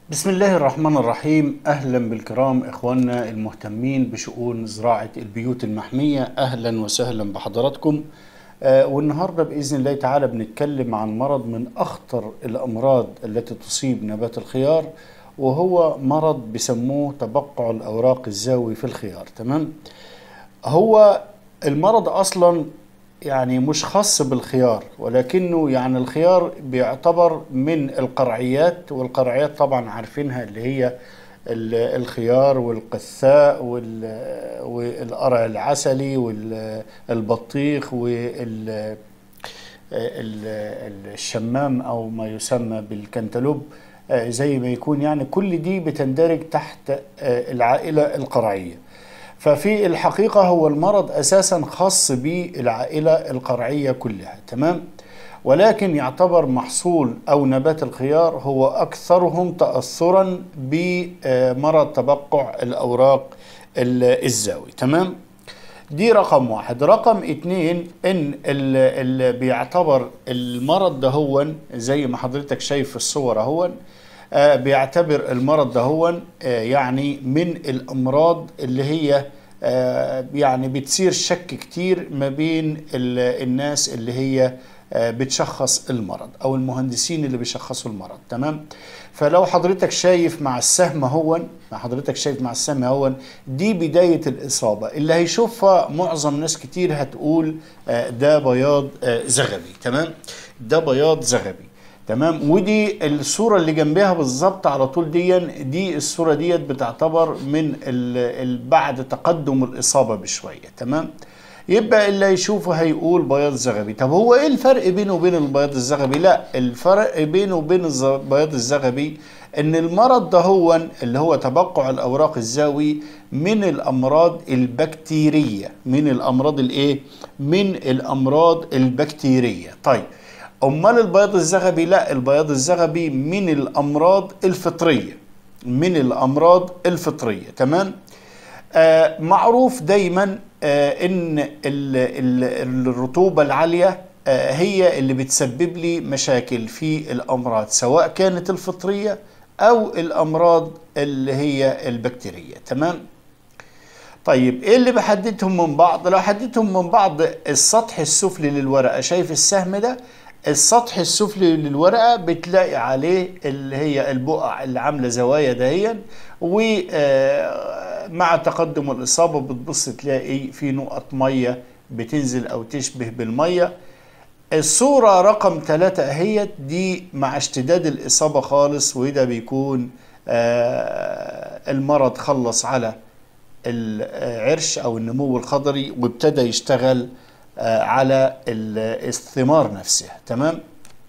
بسم الله الرحمن الرحيم اهلا بالكرام اخواننا المهتمين بشؤون زراعه البيوت المحميه اهلا وسهلا بحضراتكم آه والنهارده باذن الله تعالى بنتكلم عن مرض من اخطر الامراض التي تصيب نبات الخيار وهو مرض بيسموه تبقع الاوراق الزاوي في الخيار تمام هو المرض اصلا يعني مش خاص بالخيار ولكنه يعني الخيار بيعتبر من القرعيات والقرعيات طبعا عارفينها اللي هي ال- الخيار والقثاء وال- والقرع العسلي والبطيخ وال ال- الشمام او ما يسمى بالكنتالوب آه، زي ما يكون يعني كل دي بتندرج تحت آه، العائله القرعيه ففي الحقيقة هو المرض أساسا خاص بالعائلة القرعية كلها تمام ولكن يعتبر محصول أو نبات الخيار هو أكثرهم تأثرا بمرض تبقع الأوراق ال- الزاوي تمام دي رقم واحد رقم اتنين ان اللي بيعتبر المرض ده هو زي ما حضرتك شايف في الصور اهون آه، بيعتبر المرض ده هو آه، يعني من الامراض اللي هي آه، يعني بتصير شك كتير ما بين ال- الناس اللي هي آه، بتشخص المرض او المهندسين اللي بيشخصوا المرض تمام فلو حضرتك شايف مع السهم هون مع حضرتك شايف مع السهم هون دي بداية الإصابة اللي هيشوفها معظم ناس كتير هتقول آه، ده بياض آه، زغبي تمام ده بياض زغبي تمام ودي الصورة اللي جنبها بالظبط على طول دي دي الصورة ديت بتعتبر من ال- ال- بعد تقدم الإصابة بشوية تمام يبقى اللي هيشوفه هيقول بياض زغبي طب هو ايه الفرق بينه وبين البياض الزغبي لا الفرق بينه وبين الز- البياض الزغبي ان المرض ده هو اللي هو تبقع الاوراق الزاوي من الامراض البكتيريه من الامراض الايه من الامراض البكتيريه طيب امال البياض الزغبي لا البياض الزغبي من الامراض الفطريه من الامراض الفطريه تمام آه معروف دايما آه ان ال ال الرطوبه العاليه آه هي اللي بتسبب لي مشاكل في الامراض سواء كانت الفطريه او الامراض اللي هي البكتيريه تمام طيب ايه اللي بحددهم من بعض لو حددتهم من بعض السطح السفلي للورقه شايف السهم ده السطح السفلي للورقه بتلاقي عليه اللي هي البقع اللي عامله زوايا دهيا ومع تقدم الاصابه بتبص تلاقي في نقط ميه بتنزل او تشبه بالميه الصورة رقم ثلاثة اهيت دي مع اشتداد الإصابة خالص وده بيكون آه، المرض خلص على العرش أو النمو الخضري وابتدى يشتغل آه، على ال- الثمار نفسها تمام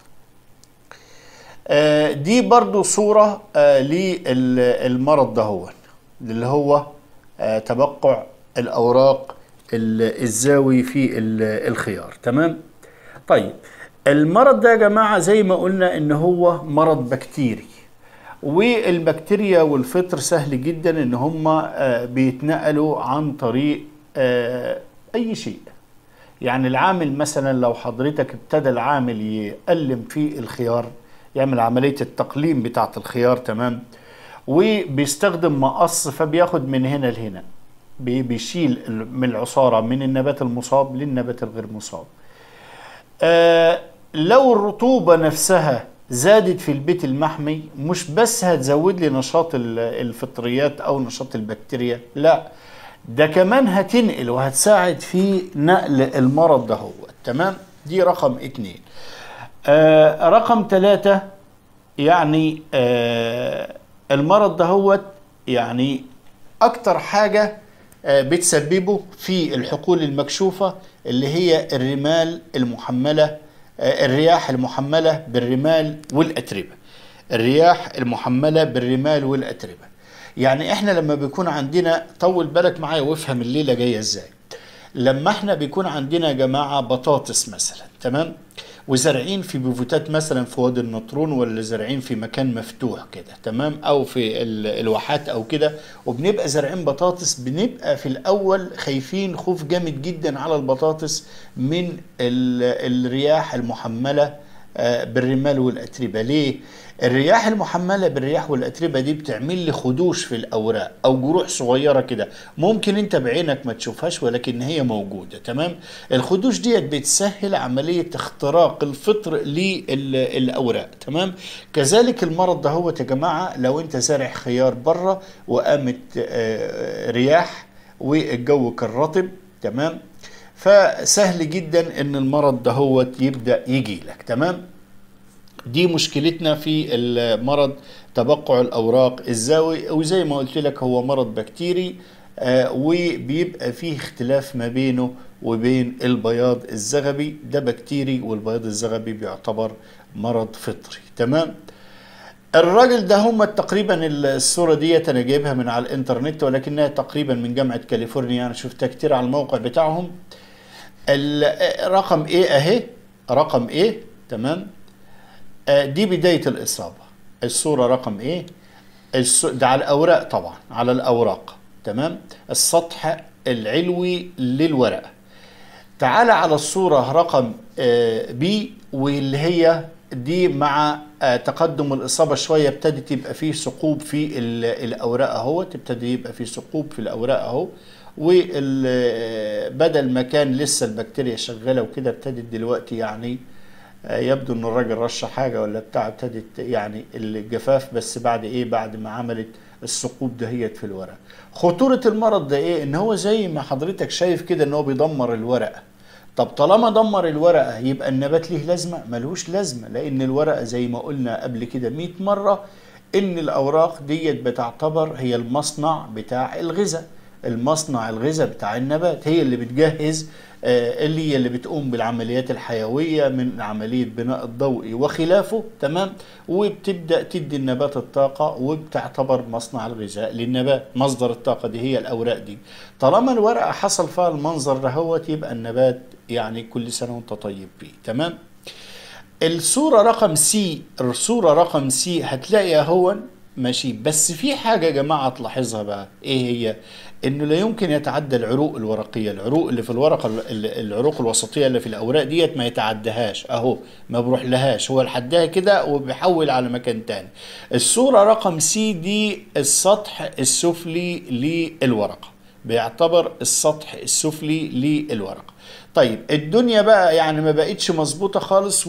آه، دي برضو صورة آه، للمرض ده هو اللي هو آه، تبقع الأوراق ال- الزاوي في ال- الخيار تمام طيب المرض ده يا جماعة زي ما قلنا ان هو مرض بكتيري والبكتيريا والفطر سهل جدا ان هم بيتنقلوا عن طريق آه، اي شيء يعني العامل مثلا لو حضرتك ابتدى العامل يقلم في الخيار يعمل عملية التقليم بتاعة الخيار تمام وبيستخدم مقص فبياخد من هنا لهنا بي- بيشيل ال- من العصارة من النبات المصاب للنبات الغير مصاب آه لو الرطوبة نفسها زادت في البيت المحمي مش بس هتزود لي نشاط ال- الفطريات او نشاط البكتيريا لا ده كمان هتنقل وهتساعد في نقل المرض ده هو تمام دي رقم اتنين آه رقم ثلاثة يعني آه المرض ده هو يعني اكتر حاجة آه بتسببه في الحقول المكشوفة اللي هي الرمال المحملة آه الرياح المحملة بالرمال والأتربة الرياح المحملة بالرمال والأتربة يعني احنا لما بيكون عندنا طول بالك معايا وافهم الليلة جاية ازاي لما احنا بيكون عندنا يا جماعة بطاطس مثلا تمام وزارعين في بيفوتات مثلا في وادي النطرون ولا زارعين في مكان مفتوح كده تمام او في ال- الواحات او كده وبنبقى زارعين بطاطس بنبقى في الاول خايفين خوف جامد جدا على البطاطس من ال- الرياح المحمله آه، بالرمال والاتربه ليه الرياح المحمله بالرياح والاتربه دي بتعمل لي خدوش في الاوراق او جروح صغيره كده ممكن انت بعينك ما تشوفهاش ولكن هي موجوده تمام الخدوش ديت بتسهل عمليه اختراق الفطر للاوراق تمام كذلك المرض ده هو يا جماعه لو انت زارع خيار بره وقامت آه، رياح والجو كان رطب تمام فسهل جدا ان المرض ده هو يبدا يجي لك تمام دي مشكلتنا في المرض تبقع الاوراق الزاوي وزي ما قلت لك هو مرض بكتيري آه، وبيبقى فيه اختلاف ما بينه وبين البياض الزغبي ده بكتيري والبياض الزغبي بيعتبر مرض فطري تمام الراجل ده هم تقريبا الصوره ديت انا جايبها من على الانترنت ولكنها تقريبا من جامعه كاليفورنيا انا شفتها كتير على الموقع بتاعهم الرقم ايه اهي رقم ايه تمام آه، دي بدايه الاصابه الصوره رقم ايه الس- ده على الاوراق طبعا على الاوراق تمام السطح العلوي للورقه تعال على الصورة رقم بي واللي هي دي مع آه، تقدم الإصابة شوية ابتدت يبقى فيه ثقوب في ال- الأوراق أهو تبتدي يبقى فيه ثقوب في الأوراق أهو وبدل ما كان لسه البكتيريا شغالة وكده ابتدت دلوقتي يعني آه، يبدو ان الراجل رش حاجه ولا بتاع ابتدت يعني الجفاف بس بعد ايه بعد ما عملت الثقوب دهيت في الورق خطوره المرض ده ايه ان هو زي ما حضرتك شايف كده ان هو بيدمر الورقه طب طالما دمر الورقه يبقى النبات ليه لازمه ملوش لازمه لان الورقه زي ما قلنا قبل كده 100 مره ان الاوراق ديت بتعتبر هي المصنع بتاع الغذاء المصنع الغذاء بتاع النبات هي اللي بتجهز آه، اللي هي اللي بتقوم بالعمليات الحيوية من عملية بناء الضوئي وخلافه تمام وبتبدأ تدي النبات الطاقة وبتعتبر مصنع الغذاء للنبات مصدر الطاقة دي هي الأوراق دي طالما الورقة حصل فيها المنظر دهوت يبقى النبات يعني كل سنة وانت طيب بيه تمام الصورة رقم سي الصورة رقم سي هتلاقي هو ماشي بس في حاجة يا جماعة تلاحظها بقى ايه هي انه لا يمكن يتعدى العروق الورقية العروق اللي في الورقة ال- العروق الوسطية اللي في الاوراق ديت ما يتعدهاش اهو ما بروح لهاش هو لحدها كده وبيحول على مكان تاني الصورة رقم سي دي السطح السفلي للورقة بيعتبر السطح السفلي للورقة طيب الدنيا بقى يعني ما بقتش مظبوطة خالص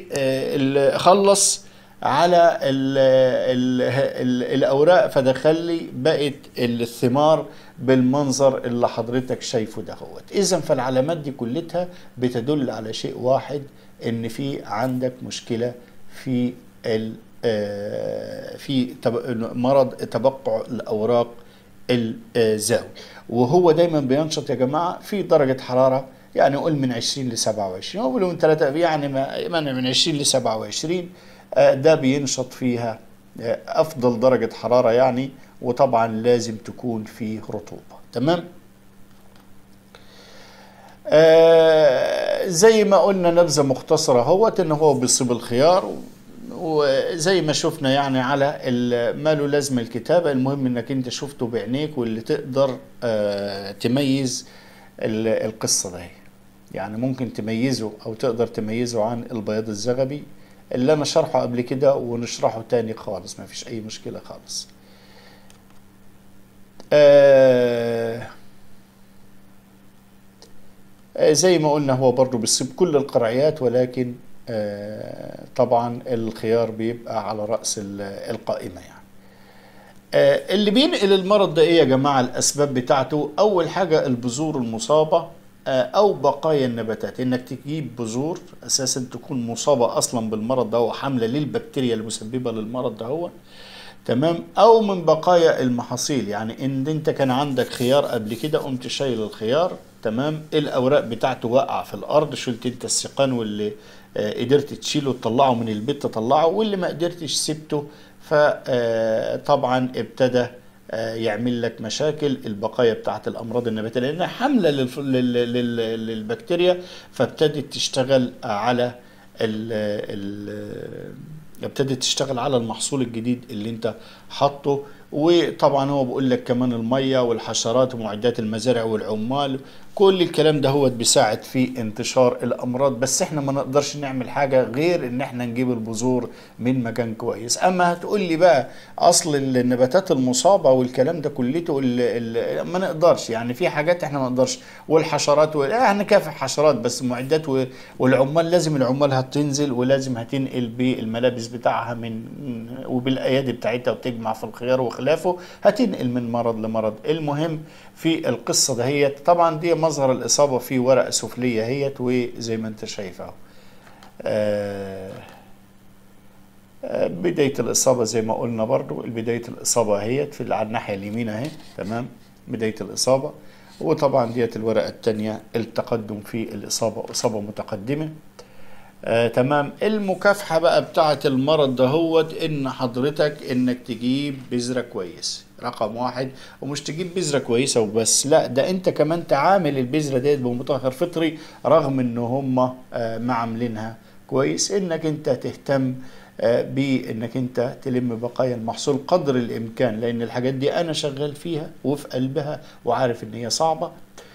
وخلص على ال ال ال الاوراق فدخل لي بقت الثمار بالمنظر اللي حضرتك شايفه دهوت اذا فالعلامات دي كلها بتدل على شيء واحد ان في عندك مشكله في ال آه، في تب- مرض تبقع الاوراق الزاوي وهو دايما بينشط يا جماعه في درجه حراره يعني قول من 20 ل 27 هو من 3 يعني ما ما من 20 ل 27 آه، ده بينشط فيها آه، افضل درجه حراره يعني وطبعا لازم تكون فيه رطوبه تمام آه، زي ما قلنا نبذه مختصره اهوت ان هو بيصيب الخيار و- وزي ما شفنا يعني على ال- ما له لازمه الكتابه المهم انك انت شفته بعينيك واللي تقدر آه، تميز ال- القصه دي يعني ممكن تميزه او تقدر تميزه عن البياض الزغبي اللي انا شرحه قبل كده ونشرحه تاني خالص ما فيش اي مشكله خالص آه آه، زي ما قلنا هو برضو بيصيب كل القرعيات ولكن آه، طبعا الخيار بيبقى على رأس ال- القائمة يعني آه، اللي بينقل المرض ده ايه يا جماعة الأسباب بتاعته أول حاجة البذور المصابة آه، أو بقايا النباتات إنك تجيب بذور أساسا تكون مصابة أصلا بالمرض ده وحاملة للبكتيريا المسببة للمرض ده هو تمام او من بقايا المحاصيل يعني ان انت كان عندك خيار قبل كده قمت شايل الخيار تمام الاوراق بتاعته واقعه في الارض شلت انت السيقان واللي آه، قدرت تشيله وتطلعه من البيت تطلعه واللي ما قدرتش سبته فطبعا ابتدى آه، يعمل لك مشاكل البقايا بتاعت الامراض النباتيه لانها حامله للف- لل- لل- للبكتيريا فابتدت تشتغل على ال ال ابتدت تشتغل على المحصول الجديد اللي انت حاطه وطبعا هو بيقول لك كمان الميه والحشرات ومعدات المزارع والعمال كل الكلام ده هو بيساعد في انتشار الامراض بس احنا ما نقدرش نعمل حاجه غير ان احنا نجيب البذور من مكان كويس اما هتقول لي بقى اصل النباتات المصابه والكلام ده كلته ال ال ما نقدرش يعني في حاجات احنا ما نقدرش والحشرات و... اه هنكافح حشرات بس معدات و... والعمال لازم العمال هتنزل ولازم هتنقل بالملابس بتاعها من وبالايادي بتاعتها وتجمع في الخيار وخلافه هتنقل من مرض لمرض المهم في القصه دهيت طبعا دي مظهر الاصابه في ورقه سفليه هيت وزي ما انت شايف اهو آه آه، بداية الإصابة زي ما قلنا برضو بداية الإصابة اهيت في على الناحية اليمين أهي تمام بداية الإصابة وطبعا ديت الورقة التانية التقدم في الإصابة إصابة متقدمة آه تمام المكافحة بقى بتاعة المرض دهوت إن حضرتك إنك تجيب بذرة كويس رقم واحد ومش تجيب بذرة كويسة وبس لا ده انت كمان تعامل البذرة ديت بمطهر فطري رغم ان هم آه ما عاملينها كويس انك انت تهتم آه، بانك انت تلم بقايا المحصول قدر الامكان لان الحاجات دي انا شغال فيها وفي قلبها وعارف ان هي صعبه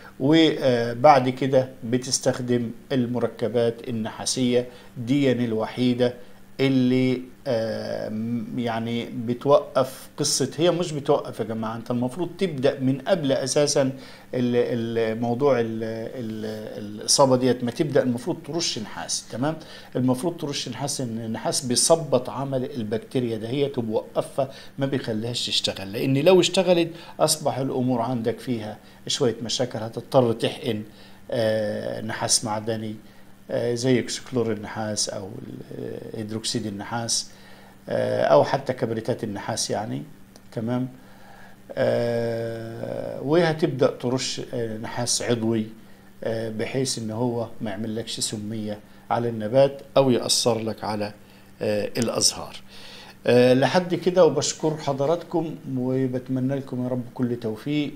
وبعد كده بتستخدم المركبات النحاسيه دي الوحيده اللي آه، يعني بتوقف قصة هي مش بتوقف يا جماعة انت المفروض تبدأ من قبل اساسا الموضوع الاصابة ديت ما تبدأ المفروض ترش نحاس تمام المفروض ترش نحاس ان النحاس بيثبط عمل البكتيريا دهيت وبوقفها ما بيخليهاش تشتغل لان لو اشتغلت اصبح الامور عندك فيها شوية مشاكل هتضطر تحقن آه، نحاس معدني آه، زي اكسكلور النحاس او هيدروكسيد النحاس آه، او حتى كبريتات النحاس يعني تمام آه، وهتبدا ترش نحاس عضوي بحيث ان هو ما يعملكش سميه على النبات او ياثر لك على الازهار لحد كده وبشكر حضراتكم وبتمنى لكم يا رب كل توفيق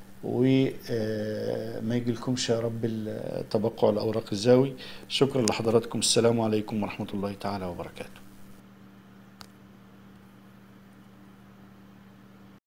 وما يجي لكمش يا رب التبقع الاوراق الزاوي شكرا لحضراتكم السلام عليكم ورحمه الله تعالى وبركاته